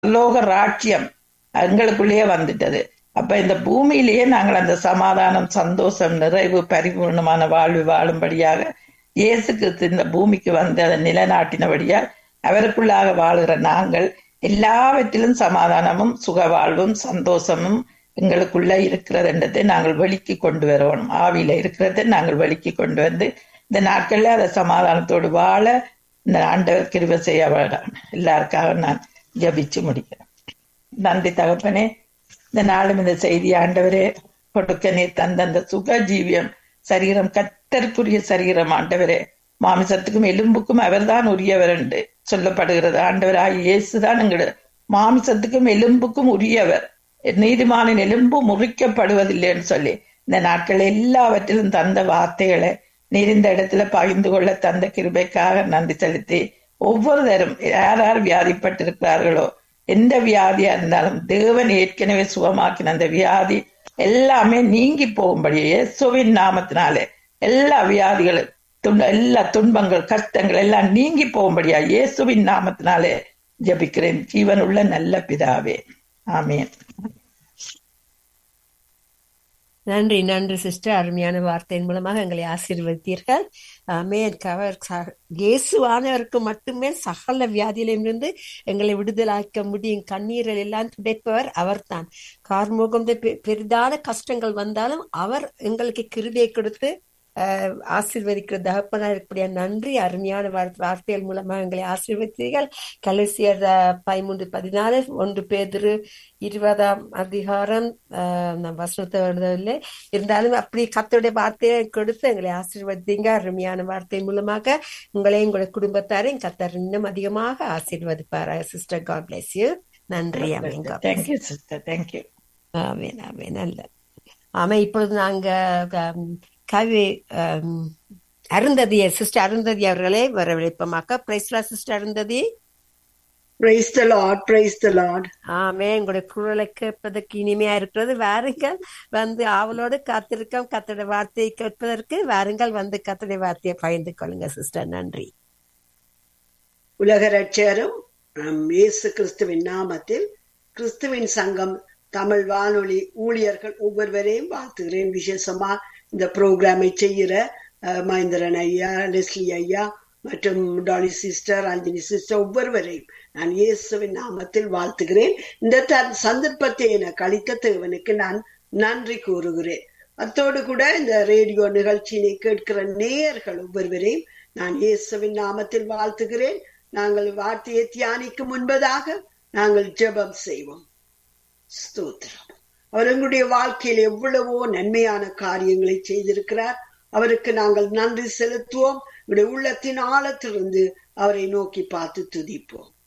பரலோக ராட்சியம் எங்களுக்குள்ளேயே வந்துட்டது அப்ப இந்த பூமியிலேயே நாங்கள் அந்த சமாதானம் சந்தோஷம் நிறைவு பரிபூர்ணமான வாழ்வு வாழும்படியாக இயேசு கிறிஸ்து இந்த பூமிக்கு வந்து அதை நிலைநாட்டினபடியால் அவருக்குள்ளாக வாழுகிற நாங்கள் எல்லாவற்றிலும் சமாதானமும் சுக வாழ்வும் சந்தோஷமும் எங்களுக்குள்ள இருக்கிறது என்றதை நாங்கள் வெளிக்கு கொண்டு வரணும் ஆவியில இருக்கிறதை நாங்கள் வெளிக்கு கொண்டு வந்து இந்த நாட்கள்ல அதை சமாதானத்தோடு வாழ இந்த ஆண்டவர் கிருப செய்ய வேண்டாம் எல்லாருக்காக நான் ஜபிச்சு முடிக்கிறேன் நன்றி தகப்பனே இந்த நாளும் இந்த செய்தி ஆண்டவரே கொடுக்க நீர் தந்த அந்த சுக ஜீவியம் சரீரம் கத்தற்குரிய சரீரம் ஆண்டவரே மாமிசத்துக்கும் எலும்புக்கும் அவர்தான் உரியவர் என்று சொல்லப்படுகிறது ஆண்டவராய் இயேசுதான் எங்களோட மாமிசத்துக்கும் எலும்புக்கும் உரியவர் நீதிமானின் எலும்பு முறிக்கப்படுவதில்லைன்னு சொல்லி இந்த நாட்கள் எல்லாவற்றிலும் தந்த வார்த்தைகளை நீர் இந்த இடத்துல பகிர்ந்து கொள்ள தந்த கிருபைக்காக நன்றி செலுத்தி ஒவ்வொரு தரும் யார் யார் வியாதிப்பட்டிருக்கிறார்களோ எந்த வியாதியா இருந்தாலும் தேவன் ஏற்கனவே சுகமாக்கின அந்த வியாதி எல்லாமே நீங்கி போகும்படி இயேசுவின் நாமத்தினாலே எல்லா வியாதிகளும் துன்ப எல்லா துன்பங்கள் கஷ்டங்கள் எல்லாம் நீங்கி போகும்படியா இயேசுவின் நாமத்தினாலே ஜபிக்கிறேன் ஜீவன் உள்ள நல்ல பிதாவே ஆமேன் நன்றி நன்றி சிஸ்டர் அருமையான வார்த்தையின் மூலமாக எங்களை ஆசீர்வதித்தீர்கள் ஆமேன் கவர் இயேசுவானவருக்கு மட்டுமே சகல வியாதியிலிருந்து எங்களை விடுதலாக்க முடியும் கண்ணீரில் எல்லாம் துடைப்பவர் அவர்தான் கார்முகம் பெரிதான கஷ்டங்கள் வந்தாலும் அவர் எங்களுக்கு கிருதியை கொடுத்து ஆசீர்வதிக்கிற தகப்பனா இருக்கக்கூடிய நன்றி அருமையான வார்த்தைகள் மூலமாக எங்களை ஆசீர்வதித்தீர்கள் கலைசியர் பதிமூன்று பதினாலு ஒன்று பேதிரு இருபதாம் அதிகாரம் வசனத்தை வருவதில்லை இருந்தாலும் அப்படி கத்தருடைய வார்த்தையை கொடுத்து எங்களை ஆசீர்வதிங்க அருமையான வார்த்தை மூலமாக உங்களையும் உங்களுடைய குடும்பத்தாரையும் கத்தர் இன்னும் அதிகமாக ஆசீர்வதிப்பார் சிஸ்டர் காட் பிளஸ் யூ நன்றி அமைங்க தேங்க்யூ சிஸ்டர் தேங்க்யூ ஆமே ஆமே நல்ல ஆமா இப்பொழுது நாங்க கவி அருந்ததிய சிஸ்டர் அருந்ததி அவர்களே வரவழைப்போமாக்கா பிரைஸ்லா sister Arundhati praise the lord praise the lord amen உங்களுடைய குரலை கேட்பதற்கு இனிமையா இருக்கிறது வாருங்கள் வந்து ஆவலோடு காத்திருக்கோம் கத்தோட வார்த்தையை கேட்பதற்கு வாருங்கள் வந்து கத்தோட வார்த்தையை பகிர்ந்து கொள்ளுங்க சிஸ்டர் நன்றி உலக ரட்சகரும் இயேசு கிறிஸ்துவின் நாமத்தில் கிறிஸ்துவின் சங்கம் தமிழ் வானொலி ஊழியர்கள் ஒவ்வொருவரையும் வாழ்த்துகிறேன் விசேஷமா இந்த ப்ரோக்ராமை செய்கிற மகேந்திரன் ஐயா லெஸ்லி ஐயா மற்றும் டாலி சிஸ்டர் அஞ்சலி சிஸ்டர் ஒவ்வொருவரையும் நான் இயேசுவின் நாமத்தில் வாழ்த்துகிறேன் இந்த சந்தர்ப்பத்தை எனக்கு அளித்த தேவனுக்கு நான் நன்றி கூறுகிறேன் அத்தோடு கூட இந்த ரேடியோ நிகழ்ச்சியினை கேட்கிற நேயர்கள் ஒவ்வொருவரையும் நான் இயேசுவின் நாமத்தில் வாழ்த்துகிறேன் நாங்கள் வார்த்தையை தியானிக்கும் முன்பதாக நாங்கள் ஜெபம் செய்வோம் ஸ்தோத்திரம் அவர் எங்களுடைய வாழ்க்கையில் எவ்வளவோ நன்மையான காரியங்களை செய்திருக்கிறார் அவருக்கு நாங்கள் நன்றி செலுத்துவோம் உடைய உள்ளத்தின் ஆழத்திலிருந்து அவரை நோக்கி பார்த்து துதிப்போம்